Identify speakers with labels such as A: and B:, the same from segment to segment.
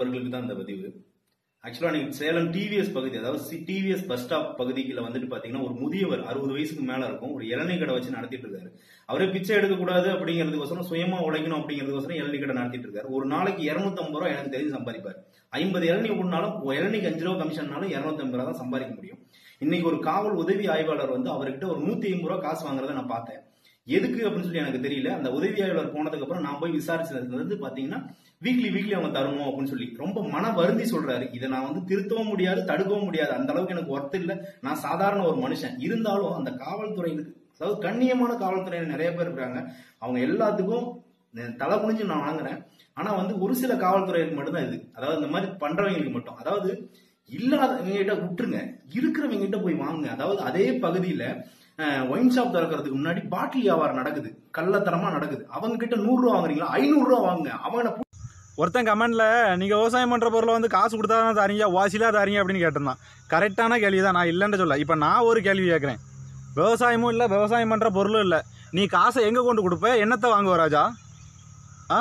A: நண்பர்களுக்கு தான் இந்த பதிவு ஆக்சுவலா நீங்க சேலம் டிவிஎஸ் பகுதி அதாவது டிவிஎஸ் பஸ் ஸ்டாப் பகுதிக்குள்ள வந்துட்டு பாத்தீங்கன்னா ஒரு முதியவர் அறுபது வயசுக்கு மேல இருக்கும் ஒரு இளநீ கடை வச்சு நடத்திட்டு இருக்காரு அவரே பிச்சை எடுக்க கூடாது அப்படிங்கிறதுக்கோசரம் சுயமா உழைக்கணும் அப்படிங்கிறதுக்கோசரம் இளநீ கடை நடத்திட்டு இருக்காரு ஒரு நாளைக்கு இருநூத்தம்பது ரூபா எனக்கு தெரிஞ்சு சம்பாதிப்பார் ஐம்பது இளநீ ஒன்னாலும் இளநீக்கு அஞ்சு ரூபா கமிஷன்னாலும் இருநூத்தம்பது ரூபா தான் சம்பாதிக்க முடியும் இன்னைக்கு ஒரு காவல் உதவி ஆய்வாளர் வந்து அவர்கிட்ட ஒரு நூத்தி ஐம்பது ரூபா காசு வாங்குறத நான் பார்த்தேன் எதுக்கு அப்படின்னு சொல்லி எனக்கு தெரியல அந்த உதவியாளர் போனதுக்கு அப்புறம் நான் போய் விசாரிச்சது வந்து பாத்தீங்கன்னா வீக்லி வீக்லி அவங்க தரணும் அப்படின்னு சொல்லி ரொம்ப மன வருந்தி சொல்றாரு இதை நான் வந்து திருத்தவும் முடியாது தடுக்கவும் முடியாது அந்த அளவுக்கு எனக்கு ஒர்த் இல்ல நான் சாதாரண ஒரு மனுஷன் இருந்தாலும் அந்த காவல்துறையினுக்கு அதாவது கண்ணியமான காவல்துறையினர் நிறைய பேர் இருக்காங்க அவங்க எல்லாத்துக்கும் தலை குனிஞ்சு நான் வணங்குறேன் ஆனா வந்து ஒரு சில காவல்துறையினருக்கு மட்டும்தான் இது அதாவது இந்த மாதிரி பண்றவங்களுக்கு மட்டும் அதாவது இல்லாதவங்க கிட்ட விட்டுருங்க இருக்கிறவங்க கிட்ட போய் வாங்குங்க அதாவது அதே பகுதியில ஒயின் ஷாப் திறக்கிறதுக்கு முன்னாடி பாட்டில் வியாபாரம் நடக்குது கள்ளத்தனமா நடக்குது அவங்க கிட்ட நூறு ரூபா வாங்குறீங்களா ஐநூறு ரூபா வாங்குங்க அவங்க
B: ஒருத்தன் கமெண்ட்ல நீங்க விவசாயம் பண்ற பொருளை வந்து காசு கொடுத்தா தான் தாரீங்க வாசிலா தாரீங்க அப்படின்னு கேட்டிருந்தான் கரெக்டான கேள்வி தான் நான் இல்லைன்னு சொல்ல இப்போ நான் ஒரு கேள்வி கேட்குறேன் விவசாயமும் இல்லை விவசாயம் பண்ற பொருளும் இல்லை நீ காசை எங்க கொண்டு கொடுப்ப என்னத்தை வாங்குவ ராஜா ஆ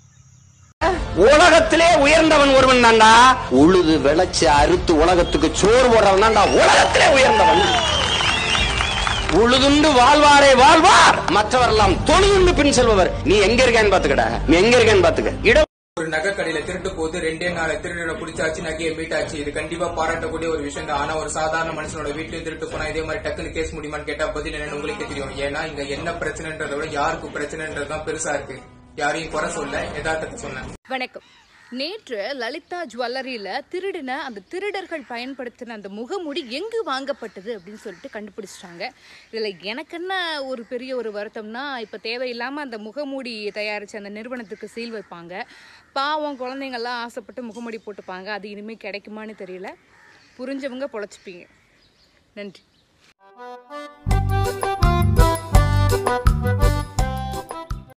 C: உலகத்திலே உயர்ந்தவன் ஒருவன் தான்டா உழுது விளைச்சு அறுத்து உலகத்துக்கு சோறு போடுறவன் தான்டா உலகத்திலே உயர்ந்தவன் உழுதுண்டு வாழ்வாரே வாழ்வார் மற்றவரெல்லாம் தொழுதுண்டு பின் செல்பவர் நீ எங்க இருக்கேன்னு பாத்துக்கடா நீ எங்க இருக்கேன்னு பாத்துக்க இடம்
D: ஒரு நகை கடையில திருட்டு போது ரெண்டே நாள் திருடனை பிடிச்சாச்சு நகையை மீட்டாச்சு இது கண்டிப்பா பாராட்டக்கூடிய ஒரு விஷயம் தான் ஆனா ஒரு சாதாரண மனுஷனோட வீட்லயும் திருட்டு போனா இதே மாதிரி டக்குன்னு கேஸ் முடியுமான்னு கேட்டா பதில் என்னன்னு உங்களுக்கே தெரியும் ஏன்னா இங்க என்ன பிரச்சனைன்றத விட யாருக்கு பிரச்சனைன்றதுதான் பெருசா இருக்கு யாரையும் குறை சொல்ல யதார்த்தத்தை சொன்னேன்
E: வணக்கம் நேற்று லலிதா ஜுவல்லரியில திருடின அந்த திருடர்கள் பயன்படுத்தின அந்த முகமூடி எங்கு வாங்கப்பட்டது அப்படின்னு சொல்லிட்டு கண்டுபிடிச்சிட்டாங்க இதுல எனக்கு என்ன ஒரு பெரிய ஒரு வருத்தம்னா இப்ப தேவையில்லாம அந்த முகமூடி தயாரிச்ச அந்த நிறுவனத்துக்கு சீல் வைப்பாங்க பாவம் குழந்தைங்கள்லாம் ஆசைப்பட்டு முகமூடி போட்டுப்பாங்க அது இனிமே கிடைக்குமான்னு தெரியல புரிஞ்சவங்க பொழைச்சிப்பீங்க நன்றி